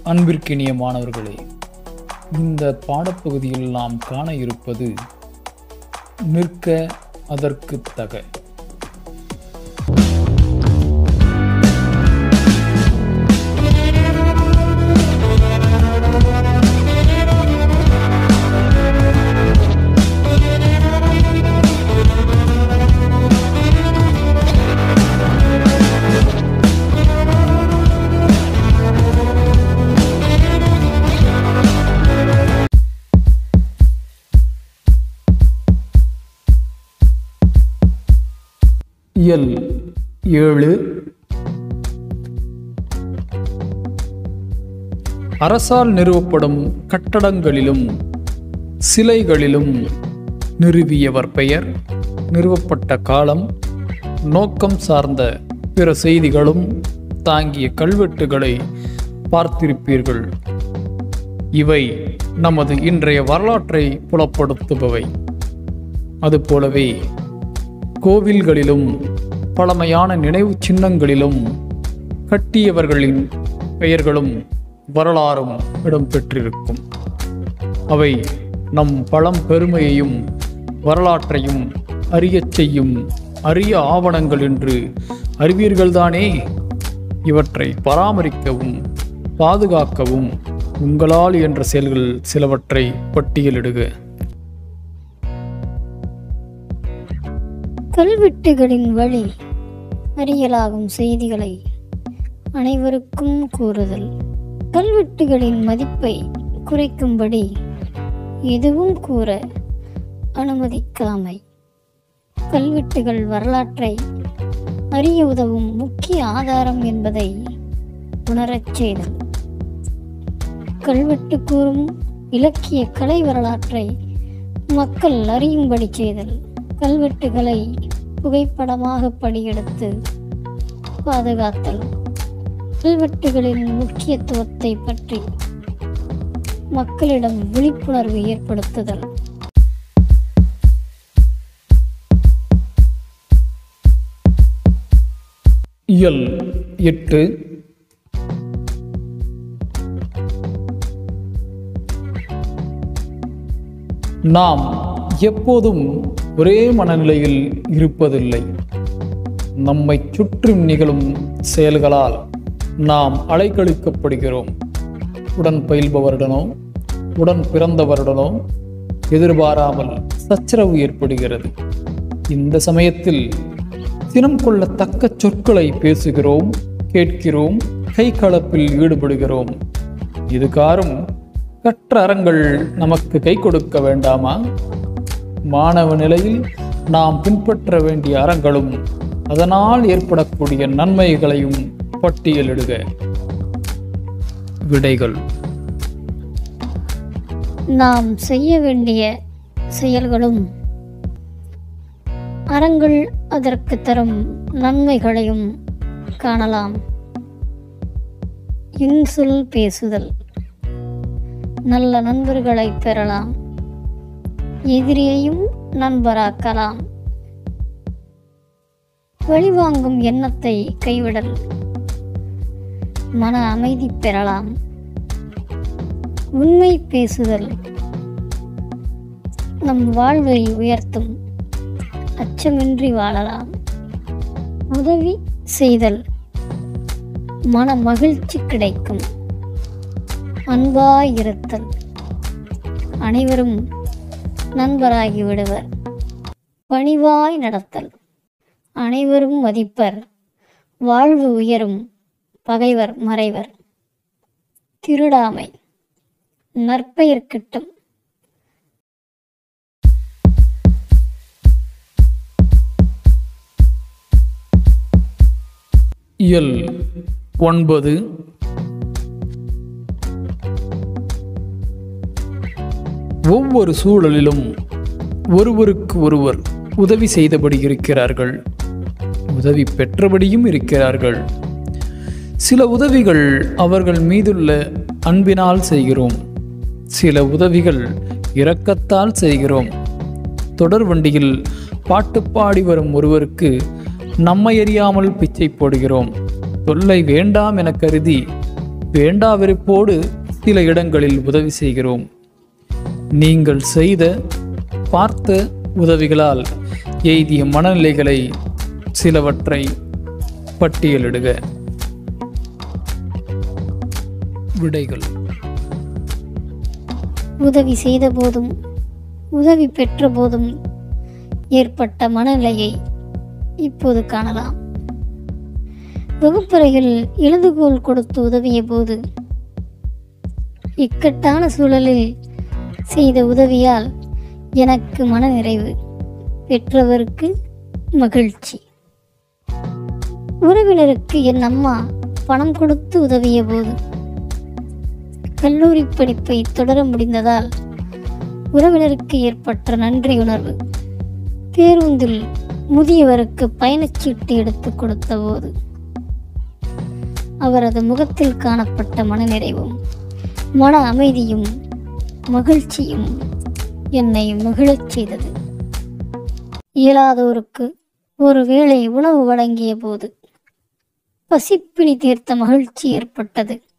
அன்பிற்கினிய மாணவர்களே இந்த பாடப்பகுதியில் நாம் காண இருப்பது நிற்க அதற்கு தக இயல் ஏழு அரசால் நிறுவப்படும் கட்டடங்களிலும் சிலைகளிலும் நிறுவியவர் பெயர் நிறுவப்பட்ட காலம் நோக்கம் சார்ந்த பிற செய்திகளும் தாங்கிய கல்வெட்டுகளை பார்த்திருப்பீர்கள் இவை நமது இன்றைய வரலாற்றை புலப்படுத்துபவை அதுபோலவே கோவில்களிலும் பழமையான நினைவு சின்னங்களிலும் கட்டியவர்களின் பெயர்களும் வரலாறும் இடம்பெற்றிருக்கும் அவை நம் பழம் பெருமையையும் வரலாற்றையும் அறியச் செய்யும் அரிய ஆவணங்கள் என்று அறிவீர்கள்தானே இவற்றை பராமரிக்கவும் பாதுகாக்கவும் உங்களால் என்ற செயல்கள் சிலவற்றை பட்டியலிடுக கல்வெட்டுகளின் வழி அறியலாகும் செய்திகளை அனைவருக்கும் கூறுதல் கல்வெட்டுகளின் மதிப்பை குறைக்கும்படி எதுவும் கூற அனுமதிக்காமை கல்வெட்டுகள் வரலாற்றை அறிய உதவும் முக்கிய ஆதாரம் என்பதை உணரச் செய்தல் கல்வெட்டு கூறும் இலக்கிய கலை வரலாற்றை மக்கள் அறியும்படி செய்தல் கல்வெட்டுகளை புகைப்படமாக படியெடுத்து பாதுகாத்தல் கல்வெட்டுகளின் முக்கியத்துவத்தை பற்றி மக்களிடம் விழிப்புணர்வு ஏற்படுத்துதல் இயல் எட்டு நாம் எப்போதும் ஒரே மனநிலையில் இருப்பதில்லை நம்மை சுற்றும் நிகழும் செயல்களால் நாம் அலைக்கழிக்கப்படுகிறோம் உடன் பயில்பவருடனோ உடன் பிறந்தவருடனோ எதிர்பாராமல் சச்சரவு ஏற்படுகிறது இந்த சமயத்தில் சினம் கொள்ளத்தக்க சொற்களை பேசுகிறோம் கேட்கிறோம் கை கலப்பில் ஈடுபடுகிறோம் இதுகாரும் கற்ற அறங்கள் நமக்கு கை கொடுக்க வேண்டாமா மாணவ நிலையில் நாம் பின்பற்ற வேண்டிய அறங்களும் அதனால் ஏற்படக்கூடிய நன்மைகளையும் பட்டியலிடுக விடைகள் நாம் செய்ய வேண்டிய செயல்களும் அறங்கள் அதற்கு தரும் நன்மைகளையும் காணலாம் இன்சொல் பேசுதல் நல்ல நண்பர்களை பெறலாம் எதிரியையும் நண்பராக்கலாம் வழிவாங்கும் எண்ணத்தை கைவிடல் மன அமைதி பெறலாம் உண்மை பேசுதல் நம் வாழ்வை உயர்த்தும் அச்சமின்றி வாழலாம் உதவி செய்தல் மன மகிழ்ச்சி கிடைக்கும் அன்பாய் இருத்தல் அனைவரும் நண்பராகி விடுவர் பணிவாய் நடத்தல் அனைவரும் மதிப்பர் வாழ்வு உயரும் பகைவர் மறைவர் திருடாமை நற்பெயர் கிட்டும் இயல் ஒன்பது ஒவ்வொரு சூழலிலும் ஒருவருக்கு ஒருவர் உதவி செய்தபடி இருக்கிறார்கள் உதவி பெற்றபடியும் இருக்கிறார்கள் சில உதவிகள் அவர்கள் மீதுள்ள அன்பினால் செய்கிறோம் சில உதவிகள் இரக்கத்தால் செய்கிறோம் தொடர் வண்டியில் பாட்டு பாடி வரும் ஒருவருக்கு நம்மை அறியாமல் பிச்சை போடுகிறோம் தொல்லை வேண்டாம் என கருதி வேண்டாவிருப்போடு சில இடங்களில் உதவி செய்கிறோம் நீங்கள் செய்த பார்த்த உதவிகளால் எய்திய மனநிலைகளை சிலவற்றை பட்டியலிடுக விடைகள் உதவி செய்த போதும் உதவி பெற்ற போதும் ஏற்பட்ட மனநிலையை இப்போது காணலாம் வகுப்பறையில் எழுதுகோல் கொடுத்து உதவிய போது இக்கட்டான சூழலில் செய்த உதவியால் எனக்கு மனநிறைவு பெற்றவருக்கு மகிழ்ச்சி உறவினருக்கு என் அம்மா பணம் கொடுத்து உதவிய போது கல்லூரி படிப்பை தொடர முடிந்ததால் உறவினருக்கு ஏற்பட்ட நன்றியுணர்வு பேருந்தில் முதியவருக்கு பயணச்சீட்டு எடுத்துக் கொடுத்த போது அவரது முகத்தில் காணப்பட்ட மனநிறைவும் மன அமைதியும் மகிழ்ச்சியும் என்னை மகிழச் செய்தது இயலாதோருக்கு ஒரு வேளை உணவு வழங்கிய போது பசிப்பிணி தீர்த்த மகிழ்ச்சி ஏற்பட்டது